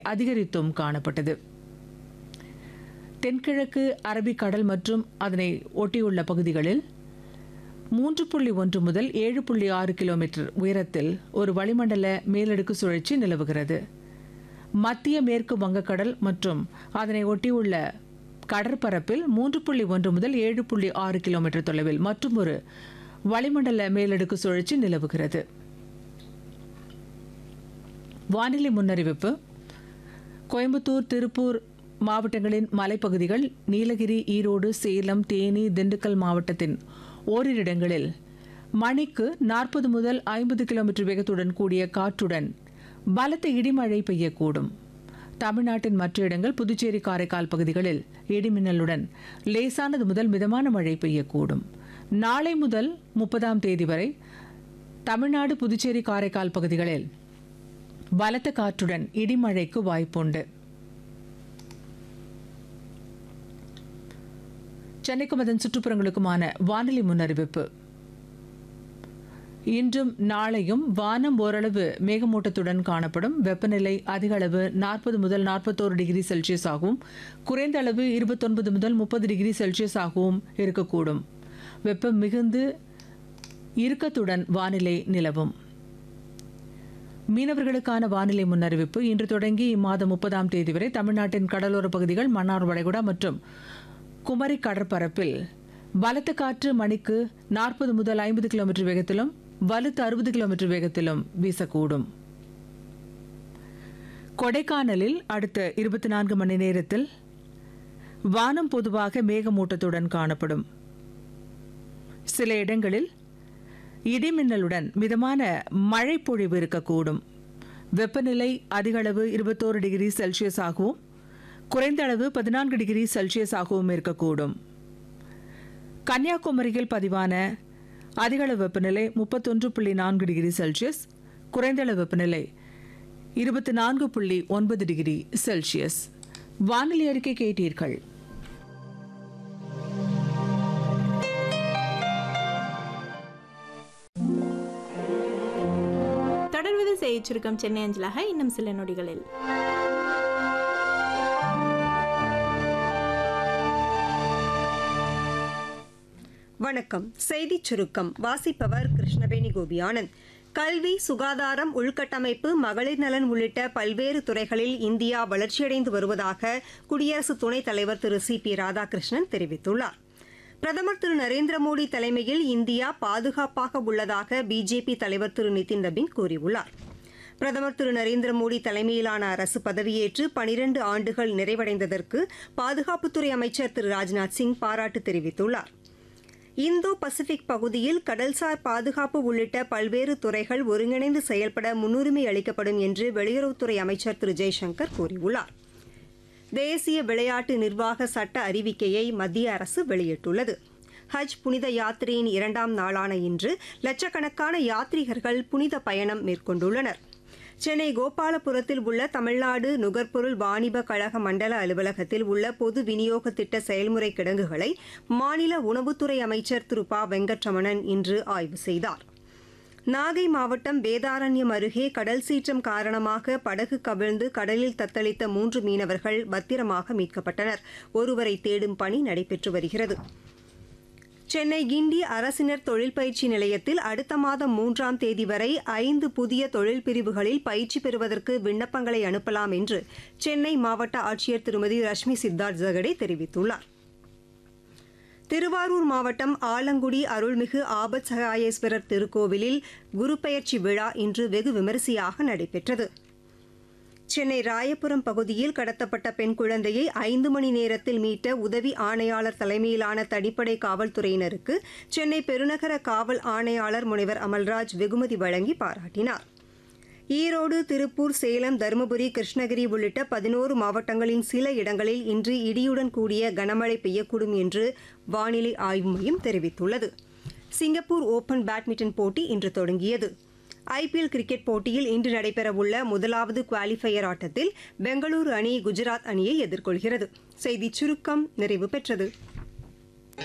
அதிகரித்தும் காணப்பட்டது தென்கிழக்கு அரபிக்கடல் மற்றும் அதனை ஒட்டியுள்ள பகுதிகளில் மூன்று புள்ளி ஒன்று முதல் ஏழு புள்ளி ஆறு கிலோமீட்டர் உயரத்தில் ஒரு வளிமண்டல மேலடுக்கு சுழற்சி நிலவுகிறது மத்திய மேற்கு வங்கக்கடல் மற்றும் அதனை ஒட்டியுள்ள கடற்பரப்பில் மூன்று புள்ளி ஒன்று முதல் ஏழு புள்ளி ஆறு கிலோமீட்டர் தொலைவில் மற்றும் ஒரு வளிமண்டல மேலடுக்கு சுழற்சி நிலவுகிறது வானிலை முன்னறிவிப்பு கோயம்புத்தூர் திருப்பூர் மாவட்டங்களின் மலைப்பகுதிகள் நீலகிரி ஈரோடு சேலம் தேனி திண்டுக்கல் மாவட்டத்தின் ஓரிரு இடங்களில் மணிக்கு நாற்பது முதல் ஐம்பது கிலோமீட்டர் வேகத்துடன் கூடிய காற்றுடன் பலத்த இடிமழை பெய்யக்கூடும் தமிழ்நாட்டின் மற்ற இடங்கள் புதுச்சேரி காரைக்கால் பகுதிகளில் இடிமின்னலுடன் லேசானது முதல் மிதமான மழை பெய்யக்கூடும் நாளை முதல் முப்பதாம் தேதி வரை தமிழ்நாடு புதுச்சேரி காரைக்கால் பகுதிகளில் பலத்த காற்றுடன் இடிமழைக்கு வாய்ப்புண்டு சென்னைக்கும் அதன் சுற்றுப்புறங்களுக்குமான வானிலை முன்னறிவிப்பு இன்றும் நாளையும் வானம் ஓரளவு மேகமூட்டத்துடன் காணப்படும் வெப்பநிலை அதிக அளவு நாற்பது முதல் நாற்பத்தோரு டிகிரி செல்சியஸ் ஆகவும் குறைந்த அளவு இருபத்தொன்பது முதல் முப்பது டிகிரி செல்சியஸ் ஆகவும் இருக்கக்கூடும் வெப்பம் மிகுந்து இறுக்கத்துடன் வானிலை நிலவும் மீனவர்களுக்கான வானிலை முன்னறிவிப்பு இன்று தொடங்கி இம்மாதம் முப்பதாம் தேதி வரை தமிழ்நாட்டின் கடலோர பகுதிகள் மன்னார் வளைகுடா மற்றும் குமரி கடற்பரப்பில் பலத்த காற்று மணிக்கு நாற்பது முதல் ஐம்பது கிலோமீட்டர் வேகத்திலும் வலுத்த அறுபது கிலோமீட்டர் வேகத்திலும் வீசக்கூடும் கொடைக்கானலில் அடுத்த இருபத்தி நான்கு மணி நேரத்தில் வானம் பொதுவாக மேகமூட்டத்துடன் காணப்படும் சில இடங்களில் இடிமின்னலுடன் மிதமான மழை பொழிவு இருக்கக்கூடும் வெப்பநிலை அதிகளவு இருபத்தோரு டிகிரி செல்சியஸ் ஆகவும் குறைந்த அளவு பதினான்கு டிகிரி செல்சியஸ் ஆகவும் இருக்கக்கூடும் கன்னியாகுமரியில் பதிவான அதிகளவு வெப்பநிலை முப்பத்தொன்று புள்ளி நான்கு டிகிரி செல்சியஸ் குறைந்தளவு வெப்பநிலை இருபத்தி நான்கு புள்ளி ஒன்பது டிகிரி செல்சியஸ் வானிலை அறிக்கை கேட்டீர்கள் தொடர்வது செய்திச் சுருக்கம் சென்னை அஞ்சலாக இன்னும் சில நொடிகளில் வணக்கம் செய்திச் சுருக்கம் வாசிப்பவர் கிருஷ்ணவேணி கோபியானந்த் கல்வி சுகாதாரம் உள்கட்டமைப்பு மகளிர் நலன் உள்ளிட்ட பல்வேறு துறைகளில் இந்தியா வளர்ச்சியடைந்து வருவதாக குடியரசு துணைத் தலைவர் திரு சி பி ராதாகிருஷ்ணன் தெரிவித்துள்ளார் பிரதமர் திரு நரேந்திர மோடி தலைமையில் இந்தியா பாதுகாப்பாக உள்ளதாக பிஜேபி தலைவர் திரு நிதின் நபின் கூறியுள்ளார் பிரதமர் திரு நரேந்திர மோடி தலைமையிலான அரசு பதவியேற்று பனிரண்டு ஆண்டுகள் நிறைவடைந்ததற்கு பாதுகாப்புத்துறை அமைச்சர் திரு ராஜ்நாத் சிங் பாராட்டு தெரிவித்துள்ளார் இந்தோ பசிபிக் பகுதியில் கடல்சார் பாதுகாப்பு உள்ளிட்ட பல்வேறு துறைகள் ஒருங்கிணைந்து செயல்பட முன்னுரிமை அளிக்கப்படும் என்று வெளியுறவுத்துறை அமைச்சர் திரு ஜெய்சங்கர் கூறியுள்ளார் தேசிய விளையாட்டு நிர்வாக சட்ட அறிவிக்கையை மத்திய அரசு வெளியிட்டுள்ளது ஹஜ் புனித யாத்திரையின் இரண்டாம் நாளான இன்று லட்சக்கணக்கான யாத்ரீகர்கள் புனித பயணம் மேற்கொண்டுள்ளனர் சென்னை கோபாலபுரத்தில் உள்ள தமிழ்நாடு நுகர்பொருள் வாணிப கழக மண்டல அலுவலகத்தில் உள்ள பொது விநியோக திட்ட செயல்முறை கிடங்குகளை மாநில உணவுத்துறை அமைச்சர் திரு ப வெங்கட்ரமணன் இன்று ஆய்வு செய்தார் நாகை மாவட்டம் வேதாரண்யம் அருகே கடல் சீற்றம் காரணமாக படகு கவிழ்ந்து கடலில் தத்தளித்த மூன்று மீனவர்கள் பத்திரமாக மீட்கப்பட்டனர் ஒருவரை தேடும் பணி நடைபெற்று வருகிறது சென்னை கிண்டி அரசினர் தொழில் பயிற்சி நிலையத்தில் அடுத்த மாதம் மூன்றாம் தேதி வரை ஐந்து புதிய தொழில் பிரிவுகளில் பயிற்சி பெறுவதற்கு விண்ணப்பங்களை அனுப்பலாம் என்று சென்னை மாவட்ட ஆட்சியர் திருமதி ரஷ்மி சித்தார்த் ஜகடே தெரிவித்துள்ளார் திருவாரூர் மாவட்டம் ஆலங்குடி அருள்மிகு ஆபத் சகாயேஸ்வரர் திருக்கோவிலில் குருபெயர்ச்சி விழா இன்று வெகு விமரிசையாக நடைபெற்றது சென்னை ராயபுரம் பகுதியில் கடத்தப்பட்ட பெண் குழந்தையை ஐந்து மணி நேரத்தில் மீட்ட உதவி ஆணையாளர் தலைமையிலான தனிப்படை காவல்துறையினருக்கு சென்னை பெருநகர காவல் ஆணையாளர் முனைவர் அமல்ராஜ் வெகுமதி வழங்கி பாராட்டினார் ஈரோடு திருப்பூர் சேலம் தருமபுரி கிருஷ்ணகிரி உள்ளிட்ட பதினோரு மாவட்டங்களின் சில இடங்களில் இன்று இடியுடன் கூடிய கனமழை பெய்யக்கூடும் என்று வானிலை ஆய்வு மையம் தெரிவித்துள்ளது சிங்கப்பூர் ஓபன் பேட்மிண்டன் போட்டி இன்று தொடங்கியது ஐபிஎல் கிரிக்கெட் போட்டியில் இன்று நடைபெறவுள்ள முதலாவது குவாலிஃபயர் ஆட்டத்தில் பெங்களூரு அணி குஜராத் அணியை எதிர்கொள்கிறது செய்திச் சுருக்கம் நிறைவு பெற்றது